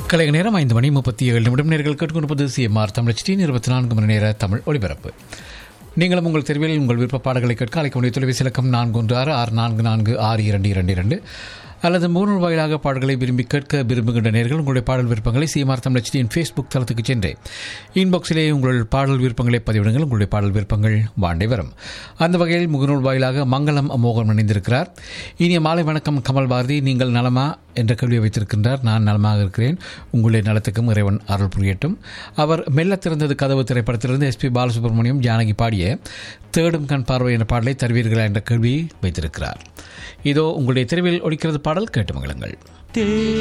கலைய நேரம் ஐந்து மணி முப்பத்தி ஏழு நிமிடம் நேர்கள் கேட்டுக்கொண்டிருப்பது சிஎம்ஆர் தமிழ் டி இருபத்தி நான்கு மணி நேர தமிழ் ஒளிபரப்பு நீங்களும் உங்கள் தெருவில் உங்கள் விருப்ப பாடல்களை கேட்க அழைக்கக்கூடிய தொலைபேசி இலக்கம் நான்கு ஒன்று ஆறு ஆறு நான்கு நான்கு ஆறு இரண்டு இரண்டு இரண்டு அல்லது மூணு வாயிலாக பாடல்களை விரும்பி கேட்க விரும்புகின்ற நேர்கள் உங்களுடைய பாடல் விருப்பங்களை சிஎம்ஆர் தமிழ் டியின் ஃபேஸ்புக் தளத்துக்கு சென்று இன்பாக்ஸிலே உங்கள் பாடல் விருப்பங்களை பதிவிடுங்கள் உங்களுடைய பாடல் விருப்பங்கள் வாண்டை வரும் அந்த வகையில் முகநூல் வாயிலாக மங்களம் மோகன் இணைந்திருக்கிறார் இனிய மாலை வணக்கம் கமல் பாரதி நீங்கள் நலமா என்ற கேள்வியை வைத்திருக்கின்றார் நான் நலமாக இருக்கிறேன் உங்களுடைய நலத்துக்கும் இறைவன் அருள் புரியட்டும் அவர் மெல்ல திறந்தது கதவு திரைப்படத்திலிருந்து எஸ்பி பாலசுப்ரமணியம் ஜானகி பாடிய தேடும் கண் பார்வை என்ற பாடலை தருவீர்களா என்ற கேள்வியை வைத்திருக்கிறார் இதோ உங்களுடைய தெருவில் ஒழிக்கிறது பாடல் கேட்டு மகிழுங்கள்